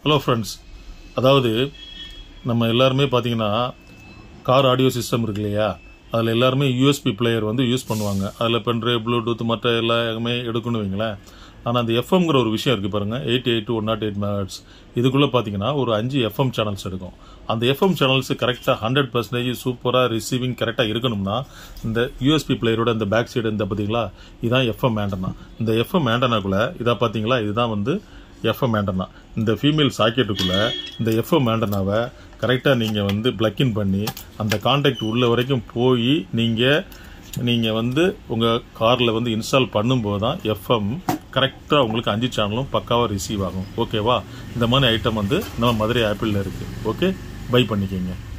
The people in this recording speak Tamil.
ஹலோ ஃப்ரெண்ட்ஸ் அதாவது நம்ம எல்லாருமே பார்த்தீங்கன்னா கார் ஆடியோ சிஸ்டம் இருக்கு இல்லையா அதில் எல்லாருமே யூஎஸ்பி பிளேயர் வந்து யூஸ் பண்ணுவாங்க அதில் பென்ட்ரைவ் ப்ளூடூத் மற்ற எல்லாமே எடுக்கணும் வைங்களேன் ஆனால் அந்த எஃப்எம்ங்கிற ஒரு விஷயம் இருக்குது பாருங்கள் eight eight one nought eight megahertz இதுக்குள்ளே பார்த்தீங்கன்னா ஒரு அஞ்சு எஃப்எம் சேனல்ஸ் எடுக்கும் அந்த எஃப்எம் சேனல்ஸ் கரெக்டாக ஹண்ட்ரட் பர்சன்டேஜ் சூப்பராக ரிசீவிங் கரெக்டாக இருக்கணும்னா இந்த யூஎஸ்பி பிளேயரோட இந்த பேக் சைடு இந்த பார்த்தீங்களா இதான் எஃப்எம் ஆண்டனா இந்த எஃப்எம் ஆண்டனாக்குள்ளே இதாக பார்த்தீங்களா இதுதான் வந்து எஃப்எம் ஆண்டனா இந்த ஃபீமேல் சாக்கெட்டுக்குள்ளே இந்த எஃப்எம் ஆண்டனாவை கரெக்டாக நீங்கள் வந்து பிளக்கின் பண்ணி அந்த கான்டாக்ட் உள்ள வரைக்கும் போய் நீங்கள் நீங்கள் வந்து உங்கள் காரில் வந்து இன்ஸ்டால் பண்ணும்போது தான் எஃப்எம் கரெக்டாக உங்களுக்கு அஞ்சு சேனலும் பக்காவாக ரிசீவ் ஆகும் ஓகேவா இந்த மாதிரி ஐட்டம் வந்து நம்ம மதுரை ஆப்பிளில் இருக்குது ஓகே பை பண்ணிக்கோங்க